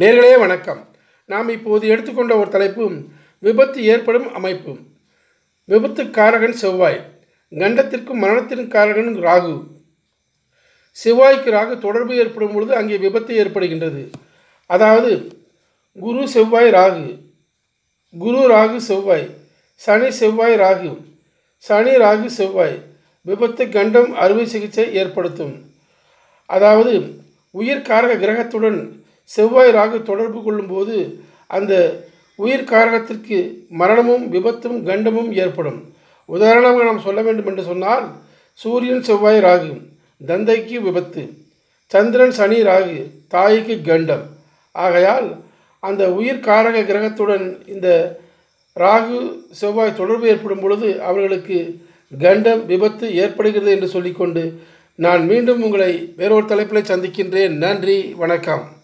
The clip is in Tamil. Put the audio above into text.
நேர்களே வணக்கம் நாம் இப்போது எடுத்துக்கொண்ட ஒரு தலைப்பு விபத்து ஏற்படும் அமைப்பு விபத்து காரகன் செவ்வாய் கண்டத்திற்கும் மரணத்திற்கும் காரகன் ராகு செவ்வாய்க்கு ராகு தொடர்பு ஏற்படும் பொழுது அங்கே விபத்து ஏற்படுகின்றது அதாவது குரு செவ்வாய் ராகு குரு ராகு செவ்வாய் சனி செவ்வாய் ராகு சனி ராகு செவ்வாய் விபத்து கண்டம் அறுவை சிகிச்சை ஏற்படுத்தும் அதாவது உயிர்காரக கிரகத்துடன் செவ்வாய் ராகு தொடர்பு கொள்ளும்போது அந்த உயிர்காரகத்திற்கு மரணமும் விபத்தும் கண்டமும் ஏற்படும் உதாரணமாக நாம் சொல்ல வேண்டும் என்று சொன்னால் சூரியன் செவ்வாய் ராகு தந்தைக்கு விபத்து சந்திரன் சனி ராகு தாய்க்கு கண்டம் ஆகையால் அந்த உயிர்காரக கிரகத்துடன் இந்த ராகு செவ்வாய் தொடர்பு ஏற்படும் பொழுது அவர்களுக்கு கண்டம் விபத்து ஏற்படுகிறது என்று சொல்லிக்கொண்டு நான் மீண்டும் உங்களை வேறொரு தலைப்பில் சந்திக்கின்றேன் நன்றி வணக்கம்